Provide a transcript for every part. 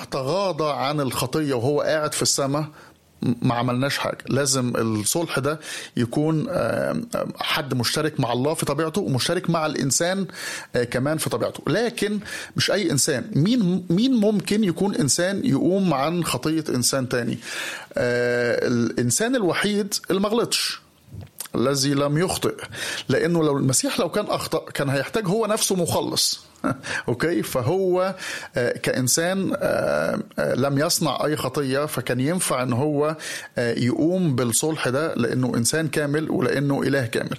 الله تغاضى عن الخطيه وهو قاعد في السماء ما عملناش حاجة لازم الصلح ده يكون حد مشترك مع الله في طبيعته ومشترك مع الإنسان كمان في طبيعته لكن مش أي إنسان مين مين ممكن يكون إنسان يقوم عن خطية إنسان تاني الإنسان الوحيد اللي ما غلطش الذي لم يخطئ لانه لو المسيح لو كان اخطا كان هيحتاج هو نفسه مخلص اوكي فهو كانسان لم يصنع اي خطيه فكان ينفع ان هو يقوم بالصلح ده لانه انسان كامل ولانه اله كامل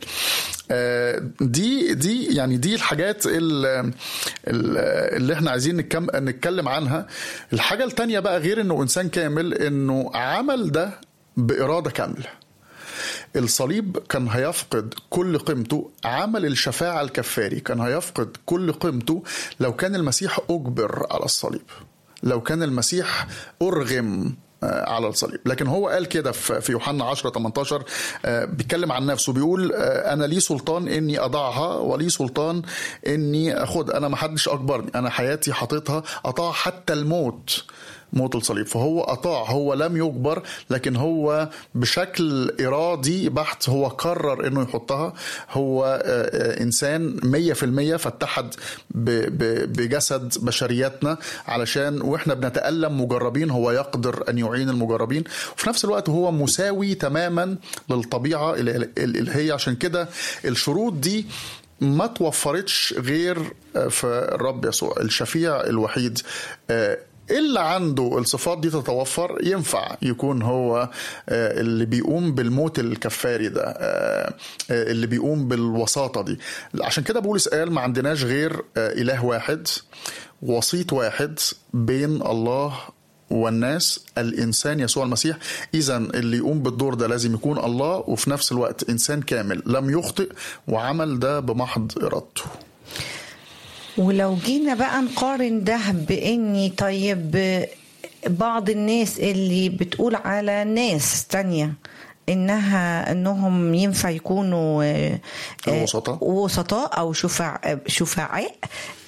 دي دي يعني دي الحاجات اللي, اللي احنا عايزين نتكلم عنها الحاجه التانية بقى غير انه انسان كامل انه عمل ده باراده كامله الصليب كان هيفقد كل قيمته عمل الشفاعة الكفاري كان هيفقد كل قيمته لو كان المسيح أجبر على الصليب لو كان المسيح أرغم على الصليب لكن هو قال كده في يوحنا 10 18 بيتكلم عن نفسه بيقول انا لي سلطان اني اضعها ولي سلطان اني اخد انا ما حدش اجبرني انا حياتي حاططها اطاع حتى الموت موت الصليب فهو أطاع هو لم يجبر لكن هو بشكل إرادي بحت هو قرر أنه يحطها هو إنسان مية في المية فاتحد بجسد بشرياتنا علشان وإحنا بنتألم مجربين هو يقدر أن يعين المجربين وفي نفس الوقت هو مساوي تماما للطبيعة الإلهية عشان كده الشروط دي ما توفرتش غير في الرب يسوع الشفيع الوحيد اللي عنده الصفات دي تتوفر ينفع يكون هو اللي بيقوم بالموت الكفاري ده اللي بيقوم بالوساطة دي عشان كده بولس قال ما عندناش غير إله واحد وسيط واحد بين الله والناس الانسان يسوع المسيح اذا اللي يقوم بالدور ده لازم يكون الله وفي نفس الوقت انسان كامل لم يخطئ وعمل ده بمحض ارادته ولو جينا بقى نقارن ده باني طيب بعض الناس اللي بتقول على ناس تانية انها انهم ينفع يكونوا وسطاء وسطاء او شفع شفعاء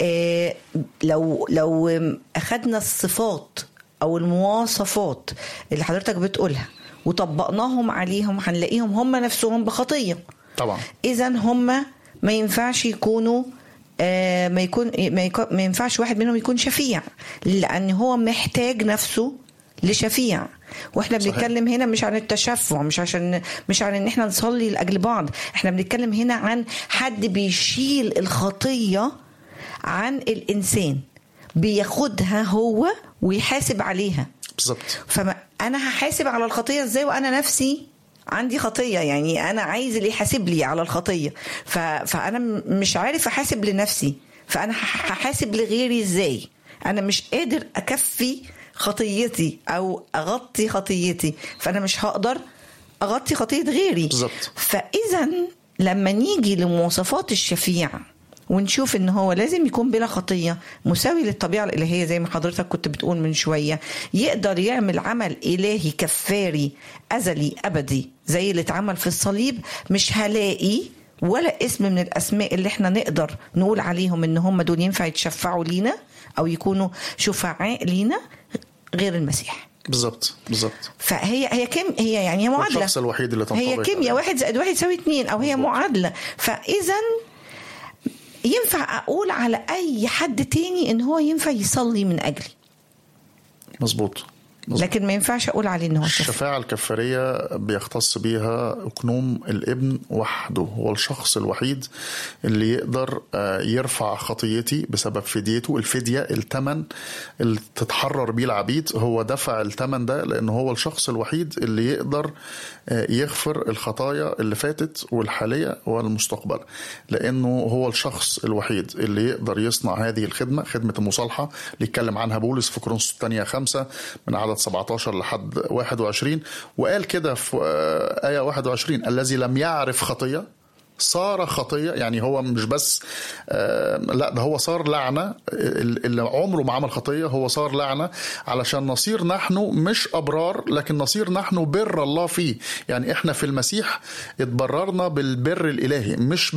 لو لو اخذنا الصفات او المواصفات اللي حضرتك بتقولها وطبقناهم عليهم هنلاقيهم هم نفسهم بخطيه طبعا اذا هم ما ينفعش يكونوا آه ما يكون ما, يكون ما ينفعش واحد منهم يكون شفيع لان هو محتاج نفسه لشفيع واحنا صحيح. بنتكلم هنا مش عن التشفع مش عشان مش عن ان احنا نصلي لاجل بعض احنا بنتكلم هنا عن حد بيشيل الخطيه عن الانسان بياخدها هو ويحاسب عليها بالظبط فانا هحاسب على الخطيه ازاي وانا نفسي عندي خطية يعني أنا عايز اللي يحاسب لي على الخطية ف... فأنا مش عارف أحاسب لنفسي فأنا هحاسب لغيري إزاي أنا مش قادر أكفي خطيتي أو أغطي خطيتي فأنا مش هقدر أغطي خطية غيري بالظبط فإذا لما نيجي لمواصفات الشفيع ونشوف ان هو لازم يكون بلا خطيه مساوي للطبيعه الالهيه زي ما حضرتك كنت بتقول من شويه يقدر يعمل عمل الهي كفاري ازلي ابدي زي اللي اتعمل في الصليب مش هلاقي ولا اسم من الاسماء اللي احنا نقدر نقول عليهم ان هم دول ينفع يتشفعوا لينا او يكونوا شفعاء لينا غير المسيح بالظبط بالظبط فهي هي كم هي يعني هي معادله الشخص الوحيد اللي هي كيمياء واحد زائد واحد يساوي اثنين او هي بالظبط. معادله فاذا ينفع اقول على اي حد تاني ان هو ينفع يصلي من اجلي مظبوط لكن ما ينفعش اقول عليه ان هو شفيع. الشفاعة الكفارية بيختص بيها أقنوم الابن وحده هو الشخص الوحيد اللي يقدر آه، يرفع خطيتي بسبب فديته الفدية التمن اللي تتحرر بيه العبيد هو دفع التمن ده لأنه هو الشخص الوحيد اللي يقدر آه، يغفر الخطايا اللي فاتت والحالية والمستقبل لأنه هو الشخص الوحيد اللي يقدر يصنع هذه الخدمة خدمة المصالحة اللي يتكلم عنها بولس في كورنثوس الثانية خمسة من عدد 17 لحد 21 وقال كده في آه، آية 21 الذي لم يعرف خطية صار خطية يعني هو مش بس آه، لا ده هو صار لعنة اللي عمره ما عمل خطية هو صار لعنة علشان نصير نحن مش أبرار لكن نصير نحن بر الله فيه يعني احنا في المسيح اتبررنا بالبر الإلهي مش